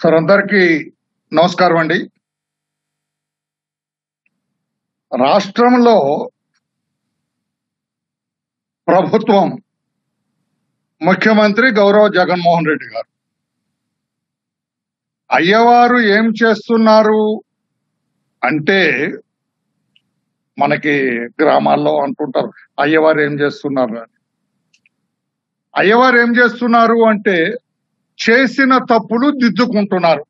sir అందరికీ నమస్కారం అండి రాష్ట్రంలో ప్రభుత్వం ముఖ్యమంత్రి గౌరవ జగన్మోహన్ రెడ్డి గారు అయ్యవారు ఏం చేస్తున్నారు అంటే మనకి గ్రామాల్లో అంటుంటారు అయ్యవారు ఏం చేస్తున్నారు అని అయ్యవారు ఏం చేస్తున్నారు అంటే చేసిన తప్పులు దిద్దుకుంటున్నారు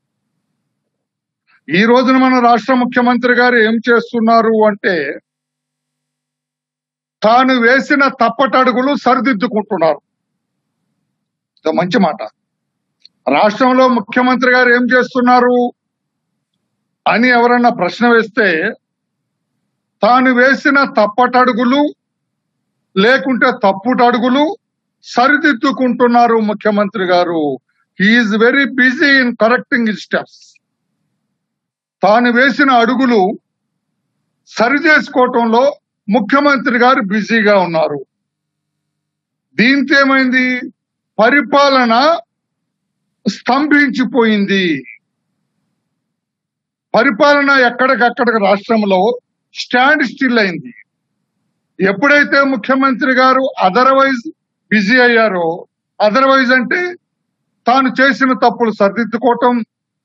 ఈ రోజున మన రాష్ట్ర ముఖ్యమంత్రి గారు ఏం చేస్తున్నారు అంటే తాను వేసిన తప్పటడుగులు సరిదిద్దుకుంటున్నారు ఇది మంచి మాట రాష్ట్రంలో ముఖ్యమంత్రి గారు ఏం చేస్తున్నారు అని ఎవరన్నా ప్రశ్న వేస్తే తాను వేసిన తప్పటడుగులు లేకుంటే తప్పుటడుగులు సరిదిద్దుకుంటున్నారు ముఖ్యమంత్రి గారు he's very busy in correcting steps తాను వేసిన అడుగులు సరి చేసుకోవటంలో ముఖ్యమంత్రి గారు బిజీగా ఉన్నారు దీంతో ఏమైంది పరిపాలన స్తంభించిపోయింది పరిపాలన ఎక్కడికక్కడ రాష్ట్రంలో స్టాండ్ స్టిల్ అయింది ఎప్పుడైతే ముఖ్యమంత్రి గారు అదర్వైజ్ బిజీ అయ్యారో అదర్వైజ్ అంటే తాను చేసిన తప్పులు సరిదిద్దుకోవటం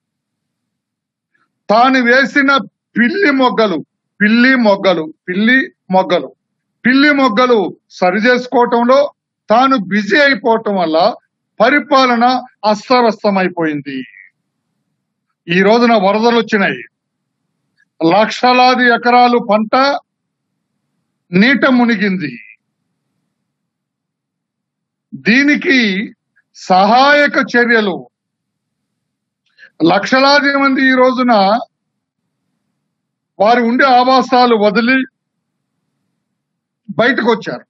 తాను వేసిన పిల్లి మొగ్గలు పిల్లి మొగ్గలు పిల్లి మొగ్గలు పిల్లి మొగ్గలు సరి చేసుకోవటంలో తాను బిజీ అయిపోవటం వల్ల పరిపాలన అస్తవ్యస్తమైపోయింది ఈ రోజున వరదలు వచ్చినాయి లక్షలాది ఎకరాలు పంట నీట మునిగింది దీనికి సహాయక చర్యలు లక్షలాది మంది ఈ రోజున వారి ఉండే ఆవాసాలు వదిలి బయటకు వచ్చారు